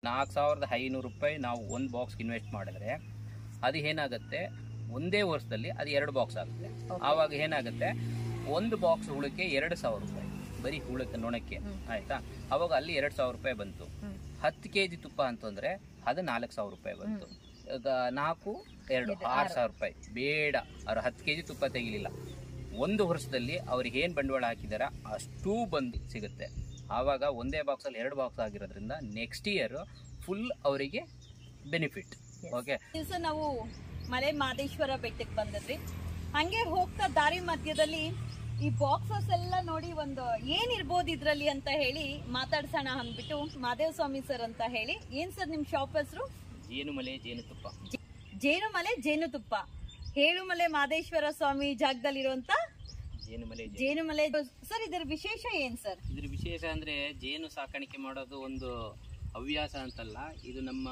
ನಾಲ್ಕು ಸಾವಿರದ ಐನೂರು ರೂಪಾಯಿ ನಾವು ಒಂದು ಬಾಕ್ಸ್ಗೆ ಇನ್ವೆಸ್ಟ್ ಮಾಡಿದ್ರೆ ಅದು ಏನಾಗುತ್ತೆ ಒಂದೇ ವರ್ಷದಲ್ಲಿ ಅದು ಎರಡು ಬಾಕ್ಸ್ ಆಗುತ್ತೆ ಆವಾಗ ಏನಾಗುತ್ತೆ ಒಂದು ಬಾಕ್ಸ್ ಹುಳಕ್ಕೆ ಎರಡು ಸಾವಿರ ರೂಪಾಯಿ ಬರೀ ಹುಳಕ್ಕೆ ನೊಣಕ್ಕೆ ಆಯ್ತಾ ಅವಾಗ ಅಲ್ಲಿ ಎರಡು ಸಾವಿರ ರೂಪಾಯಿ ಬಂತು ಹತ್ತು ಕೆ ಜಿ ತುಪ್ಪ ಅಂತಂದ್ರೆ ಅದು ನಾಲ್ಕು ಸಾವಿರ ರೂಪಾಯಿ ಬಂತು ಈಗ ನಾಲ್ಕು ಎರಡು ಆರು ಸಾವಿರ ರೂಪಾಯಿ ಬೇಡ ಅವ್ರು ಹತ್ತು ಕೆ ಜಿ ತುಪ್ಪ ತೆಗಿಲಿಲ್ಲ ಒಂದು ವರ್ಷದಲ್ಲಿ ಅವ್ರಿಗೆ ಏನು ಬಂಡವಾಳ ಹಾಕಿದಾರ ಅಷ್ಟೂ ಬಂದು ಸಿಗುತ್ತೆ ಆವಾಗ ಒಂದೇ ಬಾಕ್ಸಲ್ಲಿ ಎರಡು ಬಾಕ್ಸ್ ಆಗಿರೋದ್ರಿಂದ ನೆಕ್ಸ್ಟ್ ಇಯರ್ ಫುಲ್ ಅವರಿಗೆ ಬೆನಿಫಿಟ್ ಓಕೆ ದಿವಸ ನಾವು ಮಲೆ ಮಾದೇಶ್ವರ ಬೆಟ್ಟಕ್ಕೆ ಬಂದಿದ್ವಿ ಹಂಗೆ ಹೋಗ್ತಾ ದಾರಿ ಮಧ್ಯದಲ್ಲಿ ಈ ಬಾಕ್ಸಸ್ ಎಲ್ಲ ನೋಡಿ ಒಂದು ಏನಿರ್ಬೋದು ಇದ್ರಲ್ಲಿ ಅಂತ ಹೇಳಿ ಮಾತಾಡ್ಸೋಣ ಅಂದ್ಬಿಟ್ಟು ಮಾದೇವ್ ಸ್ವಾಮಿ ಸರ್ ಅಂತ ಹೇಳಿ ಏನ್ ಸರ್ ನಿಮ್ ಶಾಪ್ ಹೆಸರು ಜೇನುಮಲೆ ಜೇನುತುಪ್ಪ ಜೇನುಮಲೆ ಜೇನುತುಪ್ಪ ಹೇಳುಮಲೆ ಮಾದೇಶ್ವರ ಸ್ವಾಮಿ ಜಾಗದಲ್ಲಿರುವಂತ ಜೇನುಮಲೆ ಜೇನು ಜೇನುಮಲೆ ಸರ್ ಇದರ ವಿಶೇಷ ಏನ್ ಸರ್ ಇದ್ರ ವಿಶೇಷ ಅಂದ್ರೆ ಜೇನು ಸಾಕಾಣಿಕೆ ಮಾಡೋದು ಒಂದು ಹವ್ಯಾಸ ಅಂತಲ್ಲ ಇದು ನಮ್ಮ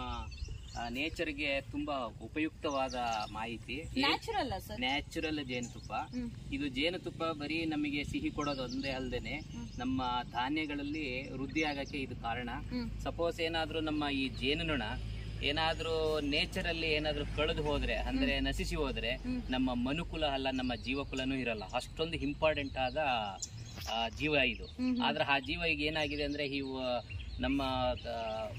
ನೇಚರ್ಗೆ ತುಂಬಾ ಉಪಯುಕ್ತವಾದ ಮಾಹಿತಿ ನ್ಯಾಚುರಲ್ ಸರ್ ನ್ಯಾಚುರಲ್ ಜೇನುತುಪ್ಪ ಹ್ಮ್. ಇದು ಜೇನುತುಪ್ಪ ಬರೀ ನಮಗೆ ಸಿಹಿ ಕೊಡೋದು ಒಂದೇ ಅಲ್ಲದೇನೆ ನಮ್ಮ ಧಾನ್ಯಗಳಲ್ಲಿ ವೃದ್ಧಿ ಆಗಕ್ಕೆ ಇದು ಕಾರಣ ಹ್ಮ್. ಸಪೋಸ್ ಏನಾದ್ರೂ ನಮ್ಮ ಈ ಜೇನುನೊಣ ಏನಾದ್ರೂ ನೇಚರ್ ಅಲ್ಲಿ ಏನಾದ್ರೂ ಕಳೆದು ಹೋದ್ರೆ ಅಂದ್ರೆ ನಶಿಸಿ ಹೋದ್ರೆ ನಮ್ಮ ಮನುಕುಲ ಅಲ್ಲ ನಮ್ಮ ಜೀವಕುಲನೂ ಇರಲ್ಲ ಅಷ್ಟೊಂದು ಇಂಪಾರ್ಟೆಂಟ್ ಆದ ಆ, ಜೀವ ಇದು ಆದ್ರೆ ಆ ಜೀವ ಈಗ ಏನಾಗಿದೆ ಅಂದ್ರೆ ಇವು ನಮ್ಮ ಆ,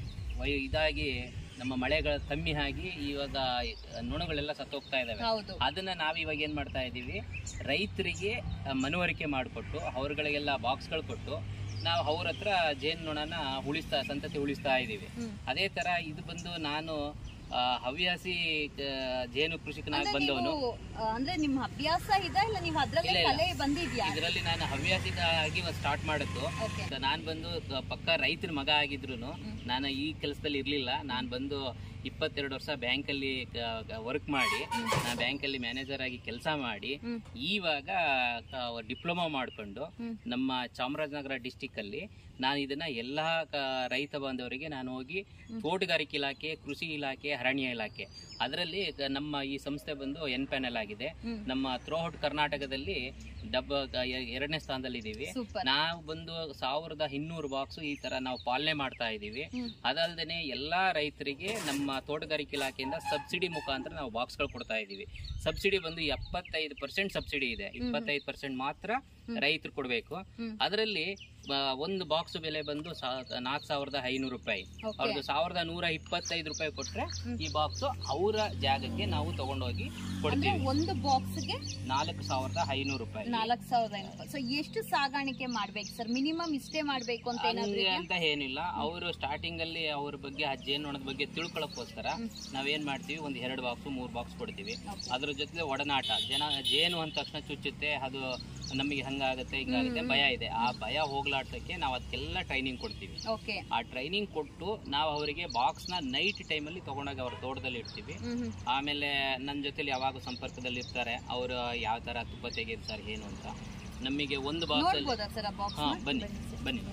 ವೈ ಇದಾಗಿ ನಮ್ಮ ಮಳೆಗಳ ಕಮ್ಮಿ ಆಗಿ ಇವಾಗ ನೊಣಗಳೆಲ್ಲ ಸತ್ತೋಗ್ತಾ ಇದಾವೆ ಹೌದು ಅದನ್ನ ನಾವ್ ಇವಾಗ ಏನ್ ಮಾಡ್ತಾ ಇದೀವಿ ರೈತರಿಗೆ ಆ, ಮನವರಿಕೆ ಮಾಡಿಕೊಟ್ಟು ಅವ್ರಗಳಿಗೆಲ್ಲ ಬಾಕ್ಸ್ಗಳು ಕೊಟ್ಟು ನಾವು ಅವ್ರ ಹತ್ರ ಜೇನುನೊಣನ ಉಳಿಸ್ತಾ ಸಂತತಿ ಉಳಿಸ್ತಾ ಇದೀವಿ ಹ್ಮ್. ಅದೇ ತರ ಇದು ಬಂದು ನಾನು ಆ, ಹವ್ಯಾಸಿ ಆ, ಜೇನು ಕೃಷಿಕನಾಗಿ ಅಂದ್ರೆ ಬಂದವನು ನೀವು, ಆ, ಅಂದ್ರೆ ನಿಮ್ ಅಭ್ಯಾಸ ಇದೆ ಇಲ್ಲ ನೀವು ಅದ್ರಲ್ಲೇ ಇಲ್ಲ, ಇಲ್ಲ. ಕಲೆ ಬಂದಿದ್ಯಾ ಇದರಲ್ಲಿ ನಾನು ಹವ್ಯಾಸಿಗಾಗಿ ಸ್ಟಾರ್ಟ್ ಮಾಡಿದ್ದು ಓಕೆ ನಾನು ಬಂದು ಕ- ಪಕ್ಕ ರೈತರ ಮಗ ಆಗಿದ್ರು ನಾನು ಈ ಕೆಲಸದಲ್ಲಿ ಇರ್ಲಿಲ್ಲ ನಾನು ಬಂದು ಇಪ್ಪತ್ತೆರಡು ವರ್ಷ ಬ್ಯಾಂಕಲ್ಲಿ ವರ್ಕ್ ಮಾಡಿ ನಾನು ಬ್ಯಾಂಕಲ್ಲಿ ಮ್ಯಾನೇಜರ್ ಆಗಿ ಕೆಲಸ ಮಾಡಿ ಹ್ಮ್. ಇವಾಗ ಡಿಪ್ಲೊಮಾ ಮಾಡಿಕೊಂಡು ಹ್ಮ್. ನಮ್ಮ ಚಾಮರಾಜನಗರ ಡಿಸ್ಟಿಕ್ ಅಲ್ಲಿ ನಾನು ಇದನ್ನ ಎಲ್ಲಾ ಕ- ರೈತ ಬಾಂಧವರಿಗೆ ನಾನು ಹೋಗಿ ತೋಟಗಾರಿಕೆ ಇಲಾಖೆ ಕೃಷಿ ಇಲಾಖೆ ಅರಣ್ಯ ಇಲಾಖೆ ಅದರಲ್ಲಿ ಕ- ನಮ್ಮ ಈ ಸಂಸ್ಥೆ ಬಂದು ಎನ್ ಪ್ಯಾನೆಲ್ ಆಗಿದೆ ಹ್ಮ್. ನಮ್ಮ ಥ್ರೋಔಟ್ ಕರ್ನಾಟಕದಲ್ಲಿ ಡಬ್ಬ ಕ- ಎ- ಎರಡನೇ ಸ್ಥಾನದಲ್ಲಿ ಇದೀವಿ ಸೂಪರ್ ನಾವು ಬಂದು ಸಾವಿರದ ಇನ್ನೂರು ಬಾಕ್ಸ್ ಈ ತರ ನಾವು ಪಾಲನೆ ಮಾಡ್ತಾ ಇದೀವಿ ಹ್ಮ್. ಅದಲ್ದೇನೆ ಎಲ್ಲಾ ರೈತರಿಗೆ ನಮ್ಮ ತೋಟಗಾರಿಕೆ ಇಲಾಖೆಯಿಂದ ಸಬ್ಸಿಡಿ ಮುಖಾಂತರ ನಾವು ಬಾಕ್ಸ್ ಗಳು ಕೊಡ್ತಾ ಇದೀವಿ ಸಬ್ಸಿಡಿ ಬಂದು ಎಪ್ಪತ್ತೈದು ಪರ್ಸೆಂಟ್ ಸಬ್ಸಿಡಿ ಇದೆ ಇಪ್ಪತ್ತೈದು ಪರ್ಸೆಂಟ್ ಮಾತ್ರ ರೈತರು ಕೊಡಬೇಕು ಹ್ಮ್. ಅದರಲ್ಲಿ ಆ, ಒಂದು ಬಾಕ್ಸ್ ಬೆಲೆ ಬಂದು ನಾಲ್ಕು ಸಾವಿರದ ಐನೂರು ರೂಪಾಯಿ ಓಕೆ ಅವ್ರದ್ದು ಸಾವಿರದ ನೂರ ಇಪ್ಪತ್ತೈದು ರೂಪಾಯಿ ಕೊಟ್ರೆ ಈ ಬಾಕ್ಸ್ ಅವರ ಜಾಗಕ್ಕೆ ನಾವು ತಗೊಂಡೋಗಿ ಅಂದ್ರೆ ಕೊಡ್ತೀವಿ ಒಂದು ಬಾಕ್ಸ್ಗೆ ನಾಲ್ಕು ಸಾವಿರದ ಐನೂರು ರೂಪಾಯಿ ನಾಲ್ಕ್ ಸಾವಿರದ ಐನೂರು ಸೊ ಎಷ್ಟು ಸಾಗಾಣಿಕೆ ಮಾಡ್ಬೇಕು ಸರ್ ಮಿನಿಮಮ್ ಇಷ್ಟೇ ಮಾಡ್ಬೇಕು ಅಂತ ಏನಾದ್ರು ಹಂಗೆ ಇದೆಯಾ? ಅಂತ ಏನಿಲ್ಲ ಅವರು ಸ್ಟಾರ್ಟಿಂಗ್ ಅಲ್ಲಿ ಅವ್ರ ಬಗ್ಗೆ ಆ ಜೇನುನೊಣದ ಬಗ್ಗೆ ತಿಳ್ಕೊಳಕ್ಕೋಸ್ಕರ ನಾವೇನ್ ಮಾಡ್ತೀವಿ ಒಂದ್ ಎರಡು ಬಾಕ್ಸ್ ಮೂರ್ ಬಾಕ್ಸ್ ಕೊಡ್ತೀವಿ Okay. ಅದ್ರ ಜೊತೆ ಒಡನಾಟ ಜನ ಜೇನು ಅಂದ ತಕ್ಷಣ ಚುಚ್ಚುತ್ತೆ ಅದು ನಮಗೆ ಹಂಗಾಗುತ್ತೆ ಹಿಂಗಾಗುತ್ತೆ ಭಯ ಇದೆ ಆ ಭಯ ಹೋಗ್ಲಾಡ್ಸಕ್ಕೆ ನಾವು ಅದಕ್ಕೆಲ್ಲ ಟ್ರೈನಿಂಗ್ ಕೊಡ್ತೀವಿ ಓಕೆ ಆ ಟ್ರೈನಿಂಗ್ ಕೊಟ್ಟು ನಾವು ಅವರಿಗೆ ಬಾಕ್ಸ್ ನ ನೈಟ್ ಟೈಮಲ್ಲಿ ತಗೊಂಡೋಗಿ ಅವ್ರ ತೋಟದಲ್ಲಿ ಇಡ್ತೀವಿ ಹ್ಮ್ ಹ್ಮ್ ಆಮೇಲೆ ನನ್ನ ಜೊತೆಲಿ ಯಾವಾಗ ಸಂಪರ್ಕದಲ್ಲಿ ಇರ್ತಾರೆ ಅವರು ಯಾವ ತರ ತುಪ್ಪ ತೆಗೆದು ಸರ್ ಏನು ಅಂತ ನಮಗೆ ಒಂದು ಬಾಕ್ಸ್ ಅಲ್ಲಿ ನೋಡ್ಬೋದಾ ಸರ್ ಆ ಬಾಕ್ಸ್ ಹಾ ಬನ್ನಿ ಬನ್ನಿ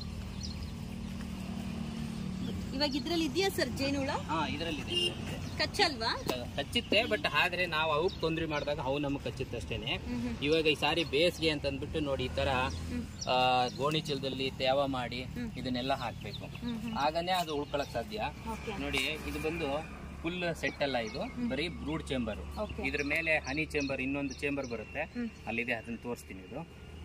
ಇವಾಗ ಇದ್ರಲ್ಲಿ ಇದೆಯಾ ಸರ್ ಜೇನುಳ ಹಾ ಇದರಲ್ಲಿ ಕಚ್ಚಲ್ವಾ ಕಚ್ಚುತ್ತೆ ಬಟ್ ಆದ್ರೆ ನಾವು ಅವಕ್ಕೆ ತೊಂದರೆ ಮಾಡಿದಾಗ ಅವು ನಮಗೆ ಕಚ್ಚುತ್ತೆ ಅಷ್ಟೇನೆ ಹ್ಮ್ ಹ್ಮ್ ಇವಾಗ ಈ ಸಾರಿ ಬೇಸಿಗೆ ಅಂತ ಅಂದ್ಬಿಟ್ಟು ನೋಡಿ ಈ ತರ ಹ್ಮ್. ಆ, ಗೋಣಿ ಚೀಲದಲ್ಲಿ ತೇವ ಮಾಡಿ ಇದನ್ನೆಲ್ಲ ಹಾಕ್ಬೇಕು ಹ್ಮ್ ಹ್ಮ್ ಆಗನೇ ಅದು ಉಳ್ಕೊಳಕ್ ಸಾಧ್ಯ ಓಕೆ ನೋಡಿ ಇದು ಬಂದು ಫುಲ್ ಸೆಟ್ ಅಲ್ಲ ಇದು ಬರೀ ಬ್ರೂಡ್ ಚೇಂಬರ್ ಓಕೆ ಇದ್ರ ಮೇಲೆ ಹನಿ ಚೇಂಬರ್ ಇನ್ನೊಂದು ಚೇಂಬರ್ ಬರುತ್ತೆ ಹ್ಮ್. ಅಲ್ಲಿದೆ ಅದನ್ನ ತೋರಿಸ್ತೀನಿ ಇದು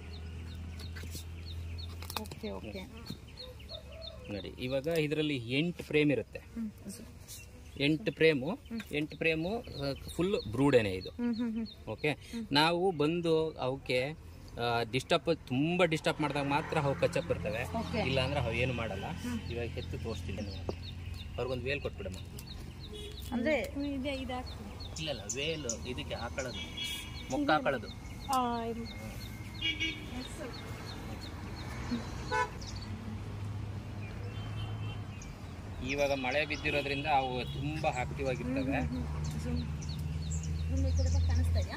ಓಕೆ ಓಕೆ ನೋಡಿ ಇವಾಗ ಇದರಲ್ಲಿ ಎಂಟು ಫ್ರೇಮ್ ಇರುತ್ತೆ ಹ್ಮ್ ಎಂಟು ಫ್ರೇಮು ಎಂಟು ಫ್ರೇಮು ಫುಲ್ ಬ್ರೂಡೇನೆ ಇದು ಹ್ಮ್ ಹ್ಮ್ ಹ್ಮ್ ಓಕೆ ನಾವು ಬಂದು ಅವಕ್ಕೆ ಡಿಸ್ಟರ್ಬ್ ತುಂಬಾ ಡಿಸ್ಟರ್ಬ್ ಮಾಡಿದಾಗ ಮಾತ್ರ ಅವು ಕಚ್ಚಕ್ ಬರ್ತವೆ ಓಕೆ ಇಲ್ಲ ಅಂದ್ರೆ ಅವು ಏನು ಮಾಡಲ್ಲ ಇವಾಗ ಎತ್ತು ತೋರಿಸ್ತೀನಿ ನೀವು ಅವ್ರಿಗೊಂದು ವೇಲ್ ಕೊಟ್ಬಿಡಮ್ಮ ಅಂದ್ರೆ ಇದೆ ಇದಾಗ್ತದೆ ಇಲ್ಲ ಇಲ್ಲ ವೇಲ್ ಇದಕ್ಕೆ ಹಾಕೊಳ್ಳೋದು ಮೊಕ್ಕ ಹಾಕೊಳ್ಳೋದು ಇವಾಗ ಮಳೆ ಬಿದ್ದಿರೋದ್ರಿಂದ ಅವು ತುಂಬಾ ಆಕ್ಟಿವ್ ಆಗಿರ್ತವೆ ಕಾಣಿಸ್ತಾ ಇದೆಯಾ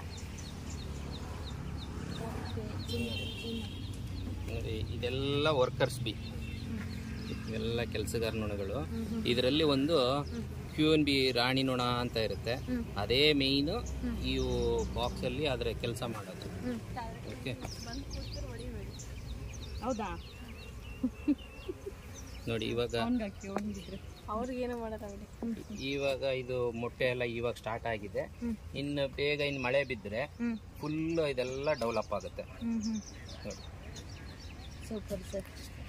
ನೋಡಿ ಇದೆಲ್ಲ ವರ್ಕರ್ಸ್ ಬಿ ಇವೆಲ್ಲ ಕೆಲಸಗಾರ ನೊಣಗಳು ಇದರಲ್ಲಿ ಒಂದು ಕ್ಯೂ ಎನ್ ಬಿ ರಾಣಿ ನೊಣ ಅಂತ ಇರುತ್ತೆ ಅದೇ ಮೇಯ್ನು ಇವು ಬಾಕ್ಸ್ ಅಲ್ಲಿ ಅದರ ಕೆಲಸ ಮಾಡೋದು ಓಕೆ ಹೌದಾ ನೋಡಿ ಇವಾಗ ಅವ್ರಿಗೇನು ಮಾಡೋದಾಗಲಿ ಇವಾಗ ಇದು ಮೊಟ್ಟೆ ಎಲ್ಲ ಇವಾಗ ಸ್ಟಾರ್ಟ್ ಆಗಿದೆ ಇನ್ನು ಬೇಗ ಇನ್ನು ಮಳೆ ಬಿದ್ದರೆ ಹ್ಮ್ ಫುಲ್ ಇದೆಲ್ಲ ಡೆವಲಪ್ ಆಗುತ್ತೆ ಹ್ಮ್ ಹ್ಮ್ ನೋಡಿ ಸೂಪರ್ ಸರ್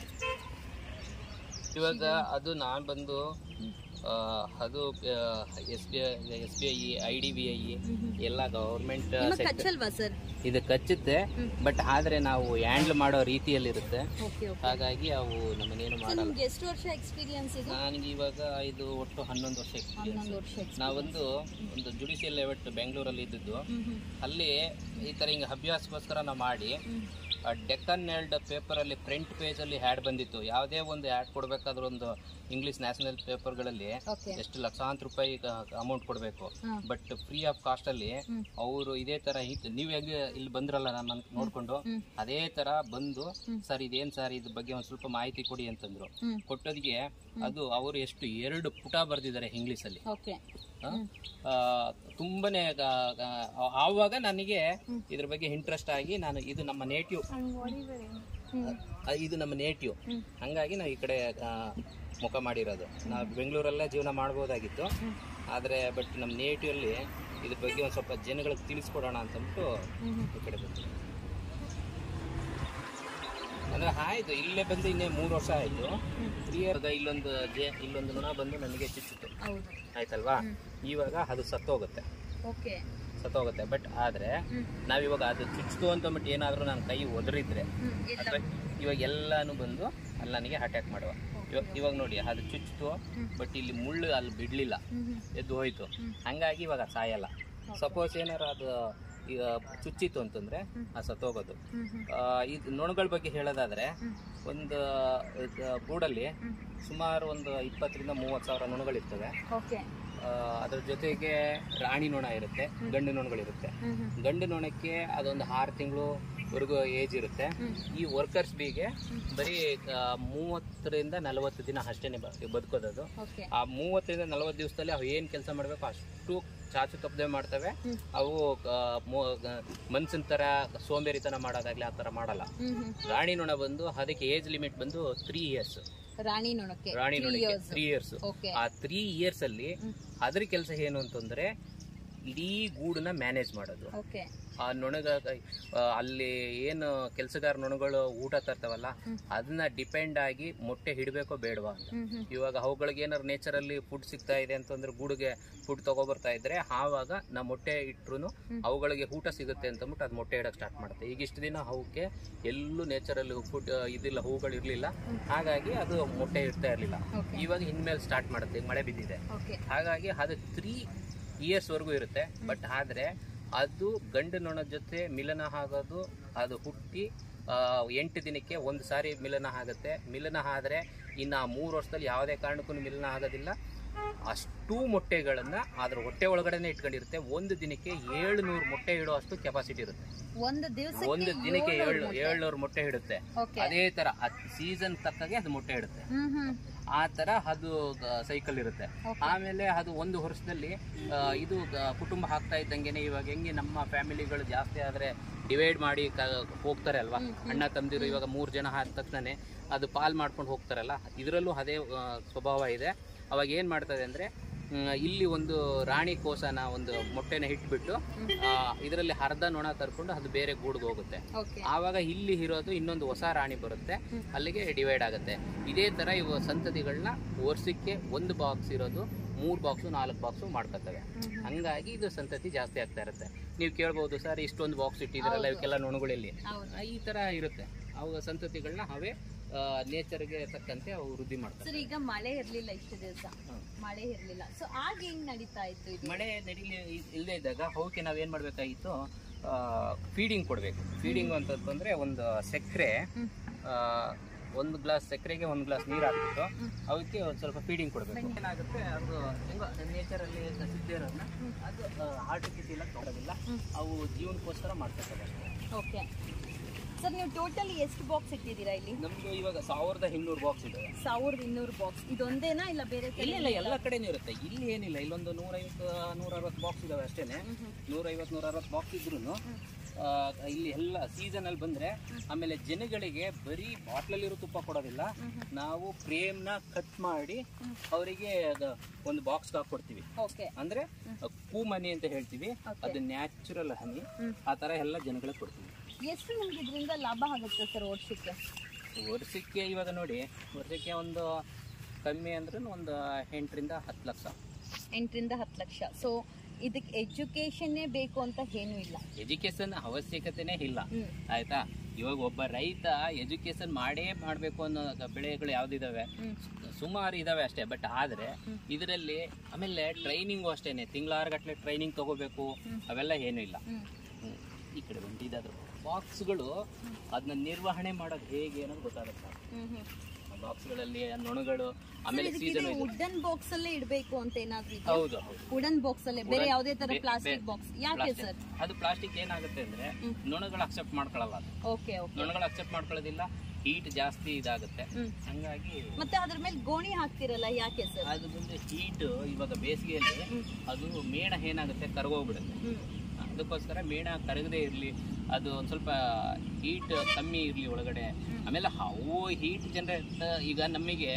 ಇವಾಗ ಅದು ನಾನು ಬಂದು ಆ, ಅದು S B I S B I I D B I ಎಲ್ಲ ಗೌರ್ಮೆಂಟ್ ಕಚ್ಚಲ್ವಾ ಸರ್ ಇದು ಕಚ್ಚುತ್ತೆ ಬಟ್ ಆದ್ರೆ ನಾವು ಹ್ಯಾಂಡ್ಲ್ ಮಾಡೋ ರೀತಿಯಲ್ಲಿರುತ್ತೆ ಓಕೆ ಓಕೆ ಹಾಗಾಗಿ ಅವು ನಮ್ಮನ್ನೇನು ಮಾಡಲ್ಲ ನಿಮ್ಗೆ ಎಷ್ಟು ವರ್ಷ ಎಕ್ಸ್ಪೀರಿಯನ್ಸ್ ಇದೆ ನನಗೆ ಇವಾಗ ಇದು ಒಟ್ಟು ಹನ್ನೊಂದು ವರ್ಷ ಎಕ್ಸ್ಪೀರಿಯನ್ಸ್ ಹನ್ನೊಂದು ವರ್ಷ ನಾವೊಂದು ಒಂದು ಜುಡಿಷಿಯಲ್ ಲೆವೆಟ್ ಬೆಂಗಳೂರಲ್ಲಿ ಇದ್ದಿದ್ದು ಹ್ಮ್ ಹ್ಮ್ ಅಲ್ಲಿ ಈ ಥರ ಹಿಂಗೆ ಅಭ್ಯಾಸಕ್ಕೋಸ್ಕರ ನಾವು ಮಾಡಿ ಹ್ಮ್ ಡೆಕ್ಕನ್ ಎಲ್ಡ್ ಪೇಪರಲ್ಲಿ ಫ್ರಂಟ್ ಪೇಜಲ್ಲಿ ಹ್ಯಾಡ್ ಬಂದಿತ್ತು ಯಾವುದೇ ಒಂದು ಹ್ಯಾಡ್ ಕೊಡಬೇಕಾದ್ರೂ ಒಂದು ಇಂಗ್ಲೀಷ್ ನ್ಯಾಷನಲ್ ಪೇಪರ್ಗಳಲ್ಲಿ ಓಕೆ ಎಷ್ಟು ಲಕ್ಷಾಂತರ ರೂಪಾಯಿ ಅಮೌಂಟ್ ಕೊಡಬೇಕು ಹ್ಮ್. ಬಟ್ ಫ್ರೀ ಆಫ್ ಕಾಸ್ಟ್ ಅಲ್ಲಿ ಹ್ಮ್. ಅವರು ಇದೇ ತರ ಇತ್ತು ನೀವು ಹೆಂಗೆ ಇಲ್ಲಿ ಬಂದ್ರಲ್ಲ ನಾನು ನೋಡ್ಕೊಂಡು ಹ್ಮ್. ಅದೇ ತರ ಬಂದು ಸರ್ ಇದೇನ್ ಸರ್ ಇದ್ರ ಬಗ್ಗೆ ಒಂದ್ ಸ್ವಲ್ಪ ಮಾಹಿತಿ ಕೊಡಿ ಅಂತಂದ್ರು ಹ್ಮ್ ಕೊಟ್ಟೋದಿಗೆ ಅದು ಅವರು ಎಷ್ಟು ಎರಡು ಪುಟ ಬರ್ದಿದ್ದಾರೆ ಇಂಗ್ಲಿಷ್ ಅಲ್ಲಿ ಓಕೆ ಆ, ಆ, ತುಂಬಾನೇ ಆ- ಆ- ಆವಾಗ ನನಗೆ ಇದ್ರ ಬಗ್ಗೆ ಇಂಟ್ರೆಸ್ಟ್ ಆಗಿ ನಾನು ಇದು ನಮ್ಮ ನೇಟಿವ್ ಇದು ನಮ್ಮ ನೇಟಿವ್ ಹ್ಮ್. ಹಂಗಾಗಿ ನಾವು ಈ ಕಡೆ ಆ, ಮುಖ ಮಾಡಿರೋದು ನಾವು ಬೆಂಗಳೂರಲ್ಲೇ ಜೀವನ ಮಾಡ್ಬೋದಾಗಿತ್ತು ಆದರೆ ಬಟ್ ನಮ್ಮ ನೇಟಿವ್ ಅಲ್ಲಿ ಇದ್ರ ಬಗ್ಗೆ ಒಂದು ಸ್ವಲ್ಪ ಜನಗಳಿಗೆ ತಿಳಿಸ್ಕೊಡೋಣ ಅಂತಂದ್ಬಿಟ್ಟು ಈ ಕಡೆ ಬಂತು ಅಂದ್ರೆ ಆಯ್ತು ಇಲ್ಲೇ ಬಂದು ಇನ್ನೇ ಮೂರು ವರ್ಷ ಆಯ್ತು ತ್ರೀ ಇಯರ್ ಇಲ್ಲೊಂದು ಜೆ ಇಲ್ಲೊಂದು ನೊಣ ಬಂದು ನನಗೆ ಚುಚ್ಚಿತ್ತು ಹೌದು ಆಯ್ತಲ್ವಾ ಇವಾಗ ಅದು ಸತ್ತೋಗುತ್ತೆ ಓಕೆ ಸತ್ತೋಗುತ್ತೆ ಬಟ್ ಆದ್ರೆ ನಾವಿವಾಗ ಅದು ಚುಚ್ಚಿತು ಅಂತ ಅಂದ್ಬಿಟ್ಟು ಏನಾದರೂ ನನ್ನ ಕೈ ಒದರಿದ್ರೆ ಹ್ಮ್ ಇಲ್ಲ ಅಥವಾ ಇವಾಗ ಎಲ್ಲಾನು ಬಂದು ಅಲ್ಲಿ ನನಗೆ ಅಟ್ಯಾಕ್ ಮಾಡುವ ಇವಾಗ ಇವಾಗ ನೋಡಿ ಅದು ಚುಚ್ಚಿತು ಬಟ್ ಇಲ್ಲಿ ಮುಳ್ಳು ಅಲ್ಲಿ ಬಿಡ್ಲಿಲ್ಲ ಹ್ಮ್ ಹ್ಮ್ ಎದ್ದು ಹೋಯ್ತು ಹಂಗಾಗಿ ಇವಾಗ ಅದು ಸಾಯಲ್ಲ ಸಪೋಸ್ ಏನಾರ ಅದು ಈಗ ಚುಚ್ಚಿತು ಅಂತಂದ್ರೆ ಅದು ಸತ್ತೋಗೋದು ಹ್ಮ್ ಹ್ಮ್ ಆ, ಇದು ನೊಣಗಳ ಬಗ್ಗೆ ಹೇಳೋದಾದ್ರೆ ಒಂದು ಆ, ಗೂಡಲ್ಲಿ ಸುಮಾರು ಒಂದು ಇಪ್ಪತ್ತರಿಂದ ಮೂವತ್ತು ಸಾವಿರ ನೊಣಗಳಿರ್ತವೆ ಓಕೆ ಆ, ಅದ್ರ ಜೊತೆಗೆ ರಾಣಿ ನೊಣ ಇರುತ್ತೆ ಗಂಡು ನೊಣಗಳಿರುತ್ತೆ ಹ್ಮ್ ಹ್ಮ್ ಗಂಡು ನೊಣಕ್ಕೆ ಅದೊಂದು ಆರು ತಿಂಗಳು ವರೆಗೂ ಏಜ್ ಇರುತ್ತೆ ಈ ವರ್ಕರ್ಸ್ ಬಿಗೆ ಬರೀ ಆ, ಮೂವತ್ತರಿಂದ ನಲವತ್ತು ದಿನ ಅಷ್ಟೇನೆ ಬ- ಬದುಕೋದದು ಓಕೆ ಆ ಮೂವತ್ತರಿಂದ ನಲವತ್ತು ದಿವಸದಲ್ಲಿ ಅವು ಏನು ಕೆಲಸ ಮಾಡಬೇಕು ಅಷ್ಟು ಚಾಚು ತಪ್ಪದೆ ಮಾಡ್ತವೆ ಹ್ಮ್. ಅವು ಮನ್ಸಿನ ಥರ ಸೋಂಬೇರಿತನ ಮಾಡೋದಾಗ್ಲಿ ಆ ಥರ ಮಾಡಲ್ಲ ಹ್ಮ್ ಹ್ಮ್ ರಾಣಿ ನೊಣ ಬಂದು ಅದಕ್ಕೆ ಏಜ್ ಲಿಮಿಟ್ ಬಂದು ತ್ರೀ ಇಯರ್ಸ್ ರಾಣಿ ನೊಣಕ್ಕೆ ರಾಣಿ ನೊಣಕ್ಕೆ ತ್ರೀ ಇಯರ್ಸ್ ಓಕೆ ಆ ತ್ರೀ ಇಯರ್ಸ್ ಅಲ್ಲಿ ಅದ್ರ ಕೆಲಸ ಏನು ಅಂತಂದ್ರೆ ಇಡೀ ಗೂಡನ್ನ ಮ್ಯಾನೇಜ್ ಮಾಡೋದು ಓಕೆ ಆ ನೊಣಗ ಆ, ಅಲ್ಲಿ ಏನು ಕೆಲಸಗಾರ ನೊಣಗಳು ಊಟ ತರ್ತಾವಲ್ಲ ಅದನ್ನ ಡಿಪೆಂಡ್ ಆಗಿ ಮೊಟ್ಟೆ ಹಿಡಬೇಕೋ ಬೇಡವಾ ಅಂತ ಹ್ಮ್ ಹ್ಮ್ ಇವಾಗ ಅವುಗಳಿಗೆ ಏನಾರು ನೇಚರಲ್ಲಿ ಫುಡ್ ಸಿಗ್ತಾ ಇದೆ ಅಂತಂದ್ರೆ ಗೂಡಿಗೆ ಫುಡ್ ತಗೊಬರ್ತಾ ಇದ್ರೆ ಆವಾಗ ನಾ ಮೊಟ್ಟೆ ಇಟ್ರು ಅವುಗಳಿಗೆ ಊಟ ಸಿಗುತ್ತೆ ಅಂತಂದ್ಬಿಟ್ಟು ಅದು ಮೊಟ್ಟೆ ಇಡಕ್ಕೆ ಸ್ಟಾರ್ಟ್ ಮಾಡುತ್ತೆ ಈಗ ಇಷ್ಟು ದಿನ ಅವಕ್ಕೆ ಎಲ್ಲೂ ನೇಚರಲ್ಲಿ ಫುಡ್ ಇದಿಲ್ಲ ಹೂಗಳು ಇರಲಿಲ್ಲ ಹಾಗಾಗಿ ಅದು ಮೊಟ್ಟೆ ಇಡ್ತಾ ಇರಲಿಲ್ಲ ಓಕೆ ಇವಾಗ ಇನ್ಮೇಲೆ ಸ್ಟಾರ್ಟ್ ಮಾಡುತ್ತೆ ಈಗ ಮಳೆ ಬಿದ್ದಿದೆ ಓಕೆ ಹಾಗಾಗಿ ಅದು ತ್ರೀ ಇಯರ್ಸ್ವರೆಗೂ ಇರುತ್ತೆ ಬಟ್ ಆದರೆ ಅದು ಗಂಡು ನೊಣದ ಜೊತೆ ಮಿಲನ ಆಗೋದು ಅದು ಹುಟ್ಟಿ ಆ, ಎಂಟು ದಿನಕ್ಕೆ ಒಂದು ಸಾರಿ ಮಿಲನ ಆಗುತ್ತೆ ಮಿಲನ ಆದರೆ ಇನ್ನು ಆ ಮೂರು ವರ್ಷದಲ್ಲಿ ಯಾವುದೇ ಕಾರಣಕ್ಕೂ ಮಿಲನ ಆಗೋದಿಲ್ಲ ಅಷ್ಟು ಮೊಟ್ಟೆಗಳನ್ನು ಅದ್ರ ಹೊಟ್ಟೆ ಒಳಗಡೆನೆ ಇಟ್ಕೊಂಡಿರುತ್ತೆ ಒಂದು ದಿನಕ್ಕೆ ಏಳ್ನೂರು ಮೊಟ್ಟೆ ಇಡುವಷ್ಟು ಕೆಪಾಸಿಟಿ ಇರುತ್ತೆ ಒಂದು ದಿವಸಕ್ಕೆ ಒಂದು ದಿನಕ್ಕೆ ಏಳು ಏಳ್ನೂರು ಮೊಟ್ಟೆ ಇಡುತ್ತೆ ಓಕೆ ಅದೇ ತರ ಸೀಸನ್ ತಕ್ಕಾಗೆ ಅದು ಮೊಟ್ಟೆ ಇಡುತ್ತೆ ಹ್ಮ್ ಹ್ಮ್ ಆ ತರ ಅದು ಸೈಕಲ್ ಇರುತ್ತೆ ಆಮೇಲೆ ಅದು ಒಂದು ವರ್ಷದಲ್ಲಿ ಆ, ಇದು ಗ- ಕುಟುಂಬ ಆಗ್ತಾ ಇದ್ದಂಗೆನೆ ಇವಾಗ ಹೆಂಗೆ ನಮ್ಮ ಫ್ಯಾಮಿಲಿಗಳು ಜಾಸ್ತಿ ಆದ್ರೆ ಡಿವೈಡ್ ಮಾಡಿ ಕ- ಹೋಗ್ತಾರೆ ಅಲ್ವಾ ಅಣ್ಣ ತಮ್ಮದಿರು ಇವಾಗ ಮೂರು ಜನ ಆದ ತಕ್ಷಣ ಅದು ಪಾಲ್ ಮಾಡ್ಕೊಂಡು ಹೋಗ್ತಾರಲ್ಲ ಇದರಲ್ಲೂ ಅದೇ ಆ, ಸ್ವಭಾವ ಇದೆ ಅವಾಗ ಏನು ಮಾಡ್ತದೆ ಅಂದರೆ ಇಲ್ಲಿ ಒಂದು ರಾಣಿ ಕೋಸನ ಒಂದು ಮೊಟ್ಟೆನ ಇಟ್ಬಿಟ್ಟು ಇದರಲ್ಲಿ ಅರ್ಧ ನೊಣ ತರ್ಕೊಂಡು ಅದು ಬೇರೆ ಗೂಡ್ಗೆ ಹೋಗುತ್ತೆ ಓಕೆ ಆವಾಗ ಇಲ್ಲಿ ಇರೋದು ಇನ್ನೊಂದು ಹೊಸ ರಾಣಿ ಬರುತ್ತೆ ಅಲ್ಲಿಗೆ ಡಿವೈಡ್ ಆಗುತ್ತೆ ಇದೇ ತರ ಇವು ಸಂತತಿಗಳನ್ನ ವರ್ಷಕ್ಕೆ ಒಂದು ಬಾಕ್ಸ್ ಇರೋದು ಮೂರು ಬಾಕ್ಸು ನಾಲ್ಕು ಬಾಕ್ಸು ಮಾಡ್ಕೊತವೆ ಹಂಗಾಗಿ ಇದು ಸಂತತಿ ಜಾಸ್ತಿ ಆಗ್ತಾ ಇರುತ್ತೆ ನೀವು ಕೇಳ್ಬೋದು ಸರ್ ಇಷ್ಟೊಂದು ಬಾಕ್ಸ್ ಇಟ್ಟಿದ್ರಲ್ಲ ಇವಕ್ಕೆಲ್ಲ ನೊಣಗಳಲ್ಲಿ ಹೌದು ಆ, ಈ ತರ ಇರುತ್ತೆ ಅವು ಸಂತತಿಗಳನ್ನ ಅವೇ ನೇಚರ್ಗೆ ತಕ್ಕಂತೆ ಅವು ವೃದ್ಧಿ ಮಾಡ್ತಾರೆ ಸರ್ ಈಗ ಮಳೆ ಇರ್ಲಿಲ್ಲ ಇಷ್ಟು ದಿವಸ ಮಳೆ ಇರ್ಲಿಲ್ಲ ಸೊ ಆಗ ಹೆಂಗ್ ನಡೀತಾ ಇತ್ತು ಇದು ಮಳೆ ನಡೀಲಿ ಇಲ್ಲದೆ ಇದ್ದಾಗ ಅವಕ್ಕೆ ನಾವೇನು ಮಾಡಬೇಕಾಗಿತ್ತು ಫೀಡಿಂಗ್ ಕೊಡಬೇಕು ಫೀಡಿಂಗ್ ಅಂತಂದ್ರೆ ಒಂದು ಸಕ್ಕರೆ ಒಂದು ಗ್ಲಾಸ್ ಸಕ್ಕರೆಗೆ ಒಂದು ಗ್ಲಾಸ್ ನೀರು ಹಾಕ್ಬಿಟ್ಟು ಅವಕ್ಕೆ ಒಂದು ಸ್ವಲ್ಪ ಫೀಡಿಂಗ್ ಕೊಡಬೇಕು ಏನಾಗುತ್ತೆ ಅದು ಹೆಂಗೋ ನೇಚರಲ್ಲಿ ಸಿದ್ಧ ಇರೋದನ್ನ ಅದು ಆರ್ಟಿಫಿಷಿಯಲ್ ಆಗಿ ತೊಗೊಳೋದಿಲ್ಲ ಅವು ಜೀವನಕ್ಕೋಸ್ಕರ ಮಾಡ್ಕೊತಾರೆ ಓಕೆ ಸರ್ ನೀವು ಟೋಟಲಿ ಎಷ್ಟು ಬಾಕ್ಸ್ ಇಟ್ಟಿದ್ದೀರಾ ಇಲ್ಲಿ ನಮ್ದು ಇವಾಗ ಸಾವಿರದ ಇನ್ನೂರು ಬಾಕ್ಸ್ ಇದೆ ಸಾವಿರದ ಇನ್ನೂರು ಬಾಕ್ಸ್ ಇದೊಂದೇನಾ ಇಲ್ಲ ಬೇರೆ ಕಡೆ ಇಲ್ಲ ಇಲ್ಲ ಎಲ್ಲ ಕಡೆನೂ ಇರುತ್ತೆ ಇಲ್ಲಿ ಏನಿಲ್ಲ ಇಲ್ಲೊಂದು ನೂರೈವತ್ತು ನೂರ ಅರವತ್ತು ಬಾಕ್ಸ್ ಇದಾವೆ ಅಷ್ಟೇನೆ ನೂರೈವತ್ತು ನೂರ ಅರವತ್ತು ಬಾಕ್ಸ್ ಇದ್ರು ಆ, ಇಲ್ಲಿ ಎಲ್ಲ ಸೀಸನ್ ಅಲ್ಲಿ ಬಂದ್ರೆ ಆಮೇಲೆ ಜನಗಳಿಗೆ ಬರೀ ಬಾಟ್ಲಲ್ಲಿರೋ ತುಪ್ಪ ಕೊಡೋದಿಲ್ಲ ನಾವು ಪ್ರೇಮ್ನ ಕಟ್ ಮಾಡಿ ಅವರಿಗೆ ಒಂದು ಬಾಕ್ಸ್ ಹಾಕೊಡ್ತೀವಿ ಓಕೆ ಅಂದ್ರೆ ಕೂ ಮನಿ ಅಂತ ಹೇಳ್ತೀವಿ ಅದು ನ್ಯಾಚುರಲ್ ಹನಿ ಆ ತರ ಎಲ್ಲ ಜನಗಳಿಗೆ ಕೊಡ್ತೀವಿ ಎಷ್ಟು ನಿಮ್ಗೆ ಇದರಿಂದ ಲಾಭ ಆಗುತ್ತೆ ಸರ್ ವರ್ಷಕ್ಕೆ ವರ್ಷಕ್ಕೆ ಇವಾಗ ನೋಡಿ ವರ್ಷಕ್ಕೆ ಒಂದು ಕಮ್ಮಿ ಅಂದ್ರೆ ಒಂದು ಎಂಟರಿಂದ ಹತ್ತು ಲಕ್ಷ ಎಂಟರಿಂದ ಹತ್ತು ಲಕ್ಷ ಸೊ ಇದಕ್ಕೆ ಎಜುಕೇಶನ್ನೇ ಬೇಕು ಅಂತ ಏನೂ ಇಲ್ಲ ಎಜುಕೇಶನ್ ಅವಶ್ಯಕತೆನೇ ಇಲ್ಲ ಹ್ಮ್ ಆಯ್ತಾ ಇವಾಗ ಒಬ್ಬ ರೈತ ಎಜುಕೇಶನ್ ಮಾಡೇ ಮಾಡಬೇಕು ಅನ್ನೋ ಬೆಳೆಗಳು ಯಾವ್ದಿದಾವೆ ಹ್ಮ್ ಸುಮಾರು ಇದಾವೆ ಅಷ್ಟೇ ಬಟ್ ಆದ್ರೆ ಇದರಲ್ಲಿ ಆಮೇಲೆ ಟ್ರೈನಿಂಗು ಅಷ್ಟೇನೆ ತಿಂಗಳಾರು ಗಟ್ಟಲೆ ಟ್ರೈನಿಂಗ್ ತಗೋಬೇಕು ಅವೆಲ್ಲ ಏನೂ ಇಲ್ಲ ಹ್ಮ್ ಹ್ಮ್. ಈ ಕಡೆ ಬಂದಿದ್ದು ಬಾಕ್ಸ್ಗಳು ಅದನ್ನ ನಿರ್ವಹಣೆ ಮಾಡೋದು ಹೇಗೆ ಅನ್ನೋದು ಗೊತ್ತಾಗುತ್ತೆ ಹ್ಮ್ ಹ್ಮ್ ಬಾಕ್ಸ್ಗಳಲ್ಲಿ ನೊಣಗಳು ಆಮೇಲೆ ಸೀಸನ್ ವುಡನ್ ಬಾಕ್ಸ್ ಅಲ್ಲೇ ಇಡಬೇಕು ಅಂತ ಏನಾದ್ರೂ ಇದೆಯಾ ಹೌದು ಹೌದು ವುಡನ್ ಬಾಕ್ಸ್ ಅಲ್ಲೇ ಬೇರೆ ಯಾವುದೇ ತರ ಬೇ- ಪ್ಲಾಸ್ಟಿಕ್ ಬೇ- ಬಾಕ್ಸ್ ಯಾಕೆ plastic. ಸರ್ ಅದು ಪ್ಲಾಸ್ಟಿಕ್ ಏನಾಗುತ್ತೆ ಅಂದ್ರೆ ಹ್ಮ್. ನೊಣಗಳು ಅಕ್ಸೆಪ್ಟ್ ಮಾಡ್ಕೊಳ್ಳಲ್ಲ ಅದು ಓಕೆ ಓಕೆ ನೊಣಗಳು ಅಕ್ಸೆಪ್ಟ್ ಮಾಡ್ಕೊಳ್ಳೋದಿಲ್ಲ ಹೀಟ್ ಜಾಸ್ತಿ ಇದಾಗುತ್ತೆ ಹ್ಮ್ ಹಂಗಾಗಿ ಮತ್ತೆ ಅದ್ರ ಮೇಲೆ ಗೋಣಿ ಹಾಕ್ತಿರಲ್ಲ ಯಾಕೆ ಸರ್ ಅದು ಬಂದು ಹೀಟ್ ಇವಾಗ ಬೇಸಿಗೆಯಲ್ಲಿ ಅದು ಮೇಣ ಏನಾಗುತ್ತೆ ಕರಗೋಗ್ಬಿಡುತ್ತೆ ಹ್ಮ್ ಅದಕ್ಕೋಸ್ಕರ ಮೇಣ ಕರಗದೇ ಇರಲಿ ಅದು ಒಂದು ಸ್ವಲ್ಪ ಹೀಟ್ ಕಮ್ಮಿ ಇರಲಿ ಒಳಗಡೆ ಆಮೇಲೆ ಅವು ಹೀಟ್ ಜನರೇಟ್ ಈಗ ನಮಗೆ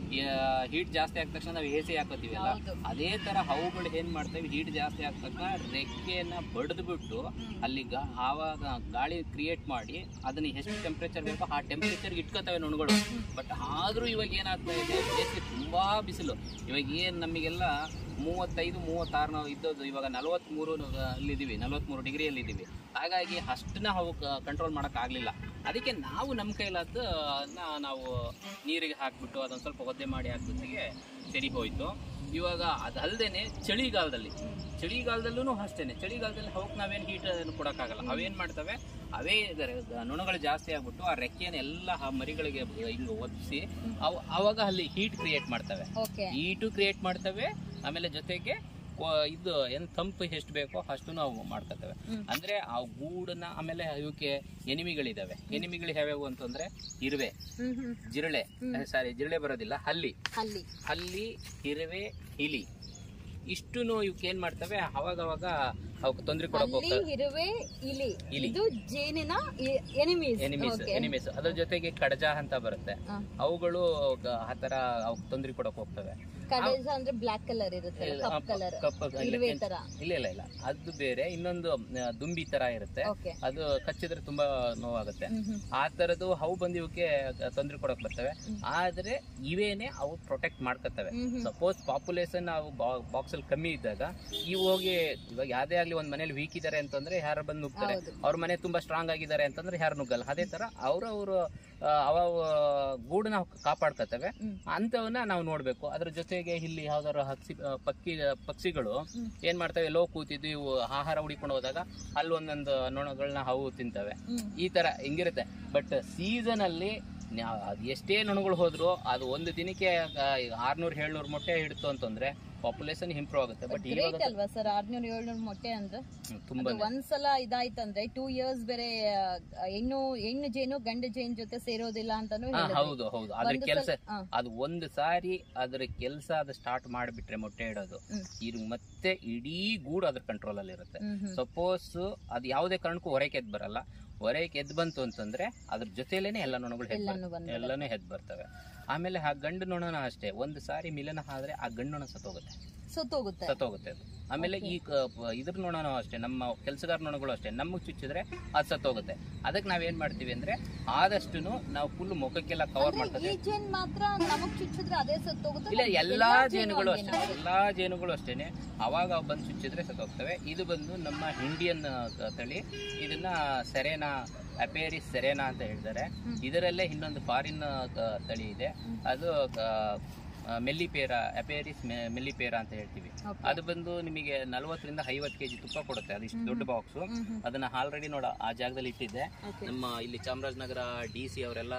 ಹೀಟ್ ಜಾಸ್ತಿ ಆದ ತಕ್ಷಣ ನಾವು ಎ ಸಿ ಹಾಕೋತೀವಲ್ಲ ಹೌದು. ಅದೇ ತರ ಅವುಗಳು ಏನ್ ಮಾಡ್ತವೆ ಹೀಟ್ ಜಾಸ್ತಿ ಆದ ತಕ್ಷಣ ರೆಕ್ಕೆಯನ್ನ ಬಡ್ದು ಬಿಟ್ಟು ಅಲ್ಲಿ ಗಾ ಆವಾಗ ಗಾಳಿ ಕ್ರಿಯೇಟ್ ಮಾಡಿ ಅದನ್ನ ಎಷ್ಟು ಟೆಂಪ್ರೇಚರ್ ಬೇಕೋ ಆ ಟೆಂಪ್ರೇಚರ್ ಇಟ್ಕೋತವೆ ನೊಣಗಳು ಬಟ್ ಆದ್ರೂ ಇವಾಗ ಏನಾಗ್ತಾ ಇದೆ ಬೇಸಿಗೆ ತುಂಬಾ ಬಿಸಿಲು ಇವಾಗ ಏನ್ ನಮಗೆಲ್ಲ ಮೂವತ್ತೈದು ಮೂವತ್ತಾರು ನಾವು ಇದ್ದದ್ದು ಇವಾಗ ನಲವತ್ಮೂರು ಅಲ್ಲಿದ್ದೀವಿ ನಲವತ್ಮೂರು ಡಿಗ್ರಿಯಲ್ಲಿ ಇದ್ದೀವಿ ಹಾಗಾಗಿ ಅಷ್ಟನ್ನ ನಾವು ಕಂಟ್ರೋಲ್ ಮಾಡೋಕ್ಕಾಗಲಿಲ್ಲ ಅದಕ್ಕೆ ನಾವು ನಮ್ಮ ಕೈಲಾದ ನಾವು ನೀರಿಗೆ ಹಾಕ್ಬಿಟ್ಟು ಅದನ್ನು ಸ್ವಲ್ಪ ಒದ್ದೆ ಮಾಡಿ ಹಾಕಿದ್ದಕ್ಕೆ ಸರಿ ಹೋಯ್ತು ಇವಾಗ ಅದಲ್ದೇನೆ ಚಳಿಗಾಲದಲ್ಲಿ ಚಳಿಗಾಲದಲ್ಲೂ ಅಷ್ಟೇನೆ ಚಳಿಗಾಲದಲ್ಲಿ ಅವಕ್ಕೆ ನಾವೇನು ಹೀಟ್ ಕೊಡೋಕ್ಕಾಗಲ್ಲ ಅವೇನು ಮಾಡ್ತವೆ ಅವೇ ಇದರ- ನೊಣಗಳು ಜಾಸ್ತಿ ಆಗ್ಬಿಟ್ಟು ಆ ರೆಕ್ಕೆನೆಲ್ಲ ಆ ಮರಿಗಳಿಗೆ ಹಿಂಗೆ ಒದಿಸಿ ಅವು ಅವಾಗ ಅಲ್ಲಿ ಹೀಟ್ ಕ್ರಿಯೇಟ್ ಮಾಡ್ತವೆ ಓಕೆ ಹೀಟು ಕ್ರಿಯೇಟ್ ಮಾಡ್ತವೆ ಆಮೇಲೆ ಜೊತೆಗೆ ಕೊ- ಇದು ಏನ್ ತಂಪು ಎಷ್ಟು ಬೇಕೋ ಅಷ್ಟು ನಾವು ಮಾಡ್ಕೊತೇವೆ ಹ್ಮ್. ಅಂದ್ರೆ ಆ ಗೂಡನ್ನ ಆಮೇಲೆ ಇವಕ್ಕೆ ಎನಿಮಿಗಳಿದಾವೆ ಎನಿಮಿಗಳು ಯಾವ್ಯಾವು ಅಂತಂದ್ರೆ ಇರುವೆ ಹ್ಮ್ ಹ್ಮ್ ಜಿರಳೆ ಸಾರಿ ಜಿರಳೆ ಬರೋದಿಲ್ಲ ಹಲ್ಲಿ ಅಲ್ಲಿ ಹಲ್ಲಿ ಇರುವೆ ಇಲಿ ಇಷ್ಟು ಇವಕ್ಕೆ ಏನ್ ಮಾಡ್ತವೆ ಅವಾಗ ಅವಾಗ ಅವಕ್ಕೆ ತೊಂದರೆ ಕೊಡಕ್ ಅಲ್ಲಿ ಹೋಗ್ತವೆ ಇರುವೆ ಇಲಿ ಇಲಿ. ಇದು ಜೇನಿನ ಎನಿಮೀಸ್ ಎನಿಮೀಸ್ ಎನಿಮೀಸ್ ಅದ್ರ ಜೊತೆಗೆ ಕಡಜ ಅಂತ ಬರುತ್ತೆ ಅವುಗಳು ಗ- ಆ ತರ ಅವಕ್ಕೆ ತೊಂದರೆ ಕೊಡಕ್ ಹೋಗ್ತವೆ ಕಡೇಜ ಅಂದ್ರೆ ಬ್ಲಾಕ್ ಕಲರ್ ಇರುತ್ತೆ ಕಪ್ ಕಲರ್ ಕಪ್ಪು ಇಲ್ಲ, ಇರುವೆ ಕೆಂಚು- ತರ ಇಲ್ಲ ಇಲ್ಲ ಇಲ್ಲ ಅದು ಬೇರೆ ಇನ್ನೊಂದು ಆ, ದುಂಬಿ ತರ ಇರುತ್ತೆ ಓಕೆ ಅದು ಕಚ್ಚಿದ್ರೆ ತುಂಬಾ ನೋವಾಗುತ್ತೆ ಹ್ಮ್ ಹ್ಮ್ ಆ ತರದ್ದು ಅವು ಬಂದು ಇವಕ್ಕೆ ತೊಂದರೆ ಕೊಡಕ್ ಬರ್ತವೆ ಆದ್ರೆ ಇವೇನೆ ಅವು ಪ್ರೊಟೆಕ್ಟ್ ಮಾಡ್ಕೊತವೆ ಹ್ಮ್ ಹ್ಮ್ ಸಪೋಸ್ ಪಾಪ್ಯುಲೇಷನ್ ನಾವು ಬಾಕ್ಸ್ ಅಲ್ಲಿ ಕಮ್ಮಿ ಇದ್ದಾಗ ಇವು ಹೋಗಿ ಇವಾಗ ಯಾವ್ದೇ ಆಗ್ಲಿ ಒಂದ್ ಮನೇಲಿ ವೀಕ್ ಇದಾರೆ ಅಂತಂದ್ರೆ ಯಾರು ಬಂದು ನುಗ್ತಾರೆ ಹೌದು. ಅವ್ರ ಮನೆ ತುಂಬಾ ಸ್ಟ್ರಾಂಗ್ ಆಗಿದ್ದಾರೆ ಅಂತಂದ್ರೆ ಯಾರು ನುಗ್ಗಲ್ಲ ಅದೇ ತರ ಅವ್ರವ್ರು ಅವ ಗೂಡನ್ನ ಕಾಪಾಡ್ಕೊತವೆ ಹ್ಮ್. ಅಂತವನ್ನ ನಾವು ನೋಡ್ಬೇಕು ಅದ್ರ ಜೊತೆಗೆ ಇಲ್ಲಿ ಯಾವ್ದಾದ್ರು ಹಕ್ಸಿ ಆ, ಪಕ್ಕಿ ಪಕ್ಷಿಗಳು ಹ್ಮ್. ಏನ್ ಮಾಡ್ತವೆ ಲೋ ಕೂತಿದ್ದು ಇವು ಆಹಾರ ಹುಡಿಕೊಂಡು ಹೋದಾಗ ಅಲ್ಲಿ ಒಂದೊಂದು ನೊಣಗಳನ್ನ ಹಾವು ತಿಂತವೆ ಹ್ಮ್ ಈ ತರ ಹಿಂಗಿರುತ್ತೆ ಬಟ್ ಸೀಸನ್ ಅಲ್ಲಿ ನ್ಯಾ- ಅದ್ ಎಷ್ಟೇ ನೊಣಗಳು ಹೋದ್ರು ಅದು ಒಂದು ದಿನಕ್ಕೆ ಆರ್ನೂರ್ ಏಳ್ನೂರ್ ಮೊಟ್ಟೆ ಇಡ್ತು ಅಂತಂದ್ರೆ ಪಾಪ್ಯುಲೇಷನ್ ಇಂಪ್ರೂವ್ ಆಗುತ್ತೆ ಬಟ್ ಇವಾಗ ಗ್ರೇಟ್ ಅಲ್ವಾ ಸರ್ ಆರ್ನೂರ್ ಏಳ್ನೂರ್ ಮೊಟ್ಟೆ ಅಂದ್ರೆ ಹ್ಮ್, ತುಂಬಾ ಅದು ಒಂದ್ಸಲ ಇದಾಯ್ತಂದ್ರೆ ಟೂ ಇಯರ್ಸ್ ಬೇರೆ ಆ, ಹೆಣ್ಣು ಹೆಣ್ಣು ಜೇನು ಗಂಡು ಜೇನ್ ಜೊತೆ ಸೇರೋದಿಲ್ಲ ಅಂತಾನು ಹಾ, ಹೇಳಿದ್ರು. ಹೌದು ಹೌದು ಅದ್ರ ಒಂದು ಕೆಲಸ ಸಲ- ಹಾ. ಅದು ಒಂದು ಸಾರಿ ಅದ್ರ ಕೆಲಸ ಅದು ಸ್ಟಾರ್ಟ್ ಮಾಡಿಬಿಟ್ರೆ ಮೊಟ್ಟೆ ಇಡೋದು ಹ್ಮ್. ಇದು ಮತ್ತೆ ಇಡೀ ಗೂಡು ಅದ್ರ ಕಂಟ್ರೋಲ್ ಅಲ್ಲಿ ಇರುತ್ತೆ ಹ್ಮ್ ಹ್ಮ್ ಸಪೋಸ್ ಅದು ಯಾವುದೇ ಕಾರಣಕ್ಕೂ ಹೊರಕ್ಕೆ ಎದ್ದು ಬರಲ್ಲ ಹೊರಕ್ಕೆ ಎದ್ದು ಬಂತು ಅಂತಂದ್ರೆ ಅದ್ರ ಜೊತೆಲೇನೆ ಎಲ್ಲ ನೊಣಗಳು ಹೆದ್ ಎಲ್ಲಾನು ಬರ್ತವೆ. ಬಂದು ಎಲ್ಲಾನು ಹೆದ್ ಬರ್ತವೆ ಆಮೇಲೆ ಆ ಗಂಡು ನೊಣನ ಅಷ್ಟೇ ಒಂದು ಸಾರಿ ಮಿಲನ ಆದ್ರೆ ಆ ಗಂಡು ನೊಣ ಸತ್ತೋಗುತ್ತೆ ಸತ್ತೋಗುತ್ತೆ ಸತ್ತೋಗುತ್ತೆ ಅದು ಆಮೇಲೆ ಈ ಕ- ಪ- ಇದ್ರ ನೊಣನೂ ಅಷ್ಟೇ ನಮ್ಮ ಕೆಲಸಗಾರ ನೊಣಗಳು ಅಷ್ಟೇ ನಮಗೆ ಚುಚ್ಚಿದ್ರೆ ಅದು ಸತ್ತೋಗುತ್ತೆ ಅದಕ್ಕೆ ನಾವೇನ್ ಮಾಡ್ತೀವಿ ಅಂದ್ರೆ ಆದಷ್ಟು ನಾವು ಫುಲ್ ಮುಖಕ್ಕೆಲ್ಲ ಕವರ್ ಅಂದ್ರೆ ಮಾಡ್ತದೆ ಈ ಜೇನ್ ಮಾತ್ರ ನಮಗ್ ಚುಚ್ಚಿದ್ರೆ ಅದೇ ಸತ್ತೋಗುತ್ತೆ ಇಲ್ಲ ಮತ್ತೆ ಎಲ್ಲಾ ಜೇನು ಜೇನುಗಳು ಹಂಗೇನಾ? ಅಷ್ಟೇ ಎಲ್ಲಾ ಜೇನುಗಳು ಅಷ್ಟೇನೆ ಅವಾಗ ಅವು ಬಂದು ಚುಚ್ಚಿದ್ರೆ ಸತ್ತೋಗ್ತವೆ ಇದು ಬಂದು ನಮ್ಮ ಇಂಡಿಯನ್ ತಳಿ ಇದನ್ನ ಸೆರೆನಾ ಅಪೇರಿಸ್ ಸೆರೆನಾ ಅಂತ ಹೇಳ್ತಾರೆ ಹ್ಮ್. ಇದರಲ್ಲೇ ಇನ್ನೊಂದು ಫಾರಿನ್ ತಳಿ ಇದೆ ಅದು ಮೆಲ್ಲಿಪೇರ ಅಪೇರಿಸ್ ಮೆಲ್ಲಿಪೇರ ಅಂತ ಹೇಳ್ತೀವಿ Okay. ಅದು ಬಂದು ನಿಮಗೆ ನಲವತ್ತರಿಂದ ಐವತ್ತು ಕೆಜಿ ತುಪ್ಪ ಕೊಡುತ್ತೆ ಅದು ಇಷ್ಟು ದೊಡ್ಡ ಬಾಕ್ಸ್ ಹ್ಮ್ ಹ್ಮ್ ಅದನ್ನ ಆಲ್ರೆಡಿ ನೋಡ ಆ ಜಾಗದಲ್ಲಿ ಇಟ್ಟಿದ್ದೆ Okay. ನಮ್ಮ ಇಲ್ಲಿ ಚಾಮರಾಜನಗರ ಡಿ ಸಿ ಅವರೆಲ್ಲ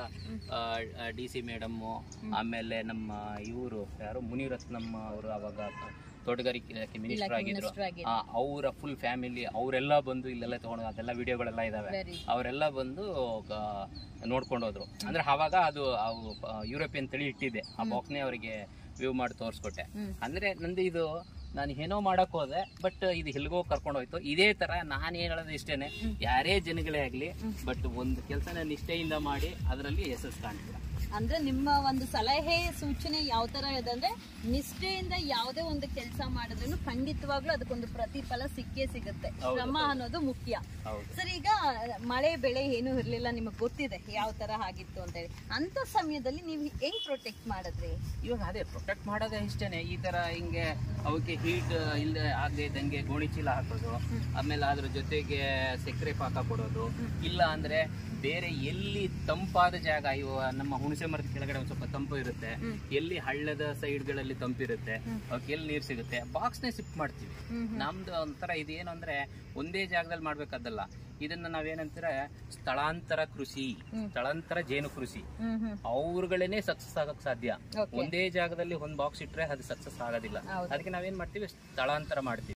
ಡಿ ಸಿ ಮೇಡಮ್ಮು ಆಮೇಲೆ ನಮ್ಮ ಇವರು ಯಾರು ಮುನಿರತ್ನಮ್ಮ ಅವರು ಅವಾಗ ತೋಟಗಾರಿಕೆ ಇಲಾಖೆ ಮಿನಿಸ್ಟರ್ ಆಗಿದ್ರು minister ಆಗಿ. ಆ, ಅವರ ಫುಲ್ ಫ್ಯಾಮಿಲಿ ಅವರೆಲ್ಲ ಬಂದು ಇಲ್ಲೆಲ್ಲ ತಗೊಂಡು ಅದೆಲ್ಲ ವಿಡಿಯೋಗಳೆಲ್ಲ ಇದಾವೆ Very ಅವರೆಲ್ಲ ಬಂದು ಗ- ನೋಡ್ಕೊಂಡು ಹೋದ್ರು ಅಂದ್ರೆ ಅವಾಗ ಅದು ಯುರೋಪಿಯನ್ ತಳಿ ಇಟ್ಟಿದ್ದೆ ಆ ಬಾಕ್ಸ್ನೇ ಅವರಿಗೆ ವ್ಯೂ ಮಾಡಿ ತೋರಿಸ್ಕೊಟ್ಟೆ ಹ್ಮ್. ಅಂದ್ರೆ ನಂದು ಇದು ನಾನು ಏನೋ ಮಾಡಕ್ ಹೋದೆ ಬಟ್ ಇದು ಎಲ್ಗೋ ಕರ್ಕೊಂಡು ಹೋಯ್ತು ಇದೇ ತರ ನಾನು ಏನ್ ಹೇಳೋದು ಇಷ್ಟೇನೆ ಯಾರೇ ಜನಗಳೇ ಆಗ್ಲಿ ಬಟ್ ಒಂದು ಕೆಲಸನ ನಿಷ್ಠೆಯಿಂದ ಮಾಡಿ ಅದರಲ್ಲಿ ಯಶಸ್ಸು ಕಾಣ್ತೀರ ಅಂದ್ರೆ ನಿಮ್ಮ ಒಂದು ಸಲಹೆ ಸೂಚನೆ ಯಾವ ತರ ಇದೆ ಅಂದ್ರೆ ನಿಷ್ಠೆಯಿಂದ ಯಾವುದೇ ಒಂದು ಕೆಲಸ ಮಾಡಿದ್ರು ಖಂಡಿತವಾಗ್ಲೂ ಅದಕ್ಕೊಂದು ಪ್ರತಿಫಲ ಸಿಕ್ಕೇ ಸಿಗುತ್ತೆ ಹೌದು, ಶ್ರಮ ಅನ್ನೋದು ಮುಖ್ಯ ಹೌದು ಸರ್ ಈಗ ಮಳೆ ಬೆಳೆ ಏನು ಇರ್ಲಿಲ್ಲ ನಿಮಗೆ ಗೊತ್ತಿದೆ ಯಾವ ತರ ಆಗಿತ್ತು ಅಂತ ಹೇಳಿ ಅಂತ ಸಮಯದಲ್ಲಿ ನೀವು ಹೆಂಗ್ ಪ್ರೊಟೆಕ್ಟ್ ಮಾಡಿದ್ರಿ ಇವಾಗ ಅದೇ ಪ್ರೊಟೆಕ್ಟ್ ಮಾಡೋದೇ ಇಷ್ಟೇನೆ ಈ ತರ ಹಿಂಗೆ ಅವಕ್ಕೆ ಹೀಟ್ ಇಲ್ಲದೆ ಆಗದೆ ಇದ್ದಂಗೆ ಗೋಣಿ ಚೀಲ ಹಾಕೋದು ಆಮೇಲೆ ಅದ್ರ ಜೊತೆಗೆ ಸಕ್ಕರೆ ಪಾಕ ಕೊಡೋದು ಇಲ್ಲ ಅಂದ್ರೆ ಬೇರೆ ಎಲ್ಲಿ ತಂಪಾದ ಜಾಗ ಇವ ನಮ್ಮ ಹುಣಸೆ ಮರದ ಕೆಳಗಡೆ ಒಂದ್ ಸ್ವಲ್ಪ ತಂಪು ಇರುತ್ತೆ ಎಲ್ಲಿ ಹಳ್ಳದ ಸೈಡ್ಗಳಲ್ಲಿ ತಂಪಿರುತ್ತೆ ಅವಕ್ಕೆ ಎಲ್ಲಿ ನೀರು ಸಿಗುತ್ತೆ ಬಾಕ್ಸ್ನೇ ಶಿಫ್ಟ್ ಮಾಡ್ತೀವಿ ನಮ್ದು ಒಂಥರ ಇದೇನು ಅಂದ್ರೆ ಒಂದೇ ಜಾಗದಲ್ಲಿ ಮಾಡ್ಬೇಕಾದಲ್ಲ ಇದನ್ನ ನಾವೇನಂತಾರೆ ಸ್ಥಳಾಂತರ ಕೃಷಿ ಸ್ಥಳಾಂತರ ಜೇನು ಕೃಷಿ ಹ್ಮ್ ಹ್ಮ್ ಅವ್ರುಗಳೇನೆ ಸಕ್ಸಸ್ ಆಗಕ್ ಸಾಧ್ಯ Okay. ಒಂದೇ ಜಾಗದಲ್ಲಿ ಒಂದ್ ಬಾಕ್ಸ್ ಇಟ್ರೆ ಅದು ಸಕ್ಸಸ್ ಆಗೋದಿಲ್ಲ ಹೌದು. ಅದಕ್ಕೆ ನಾವೇನ್ ಮಾಡ್ತೀವಿ ಸ್ಥಳಾಂತರ ಮಾಡ್ತೀವಿ